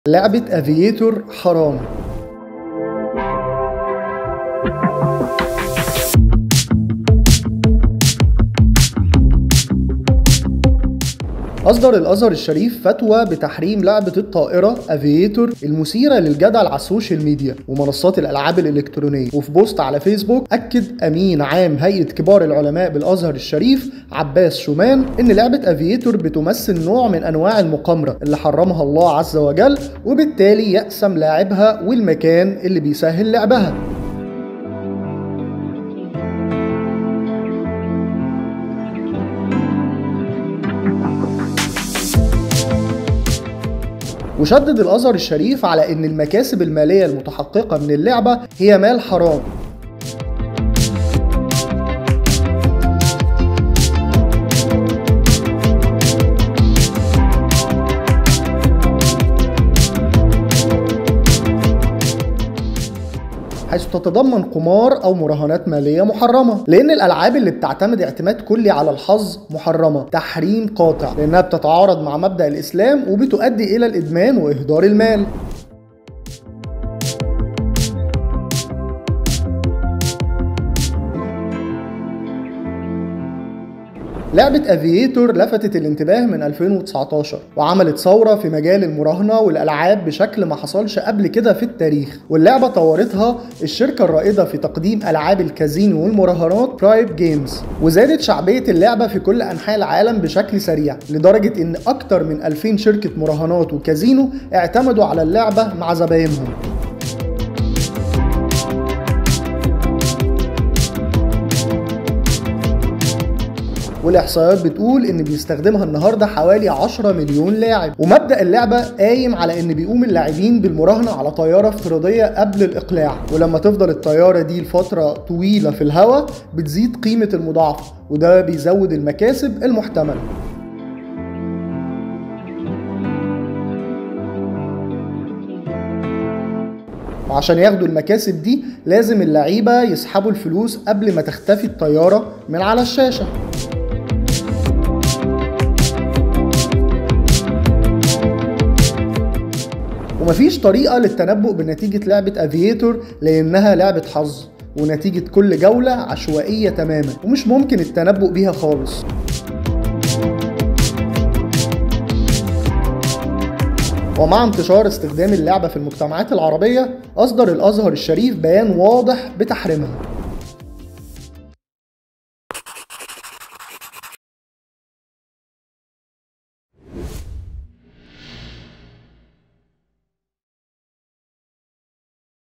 لعبة افييتور حرام أصدر الأزهر الشريف فتوى بتحريم لعبة الطائرة أفييتور المثيرة للجدل على السوشيال ميديا ومنصات الألعاب الإلكترونية وفي بوست على فيسبوك أكد أمين عام هيئة كبار العلماء بالأزهر الشريف عباس شومان إن لعبة أفييتور بتمثل نوع من أنواع المقامرة اللي حرمها الله عز وجل وبالتالي يأسم لاعبها والمكان اللي بيسهل لعبها وشدد الازهر الشريف على ان المكاسب الماليه المتحققه من اللعبه هي مال حرام حيث تتضمن قمار او مراهنات ماليه محرمه لان الالعاب اللي بتعتمد اعتماد كلي على الحظ محرمه تحريم قاطع لانها بتتعارض مع مبدا الاسلام وبتؤدي الى الادمان واهدار المال لعبة افييتور لفتت الانتباه من 2019 وعملت ثورة في مجال المراهنة والألعاب بشكل ما حصلش قبل كده في التاريخ واللعبة طورتها الشركة الرائدة في تقديم ألعاب الكازينو والمراهنات برايب جيمز وزادت شعبية اللعبة في كل أنحاء العالم بشكل سريع لدرجة إن أكتر من 2000 شركة مراهنات وكازينو اعتمدوا على اللعبة مع زباينهم والاحصائيات بتقول ان بيستخدمها النهارده حوالي 10 مليون لاعب ومبدا اللعبه قايم على ان بيقوم اللاعبين بالمراهنه على طياره افتراضيه قبل الاقلاع ولما تفضل الطياره دي لفتره طويله في الهواء بتزيد قيمه المضاعفه وده بيزود المكاسب المحتمله وعشان ياخدوا المكاسب دي لازم اللعيبة يسحبوا الفلوس قبل ما تختفي الطيارة من على الشاشة ومفيش طريقة للتنبؤ بنتيجة لعبة افييتور لأنها لعبة حظ ونتيجة كل جولة عشوائية تماما ومش ممكن التنبؤ بيها خالص ومع انتشار استخدام اللعبة في المجتمعات العربية أصدر الأزهر الشريف بيان واضح بتحريمها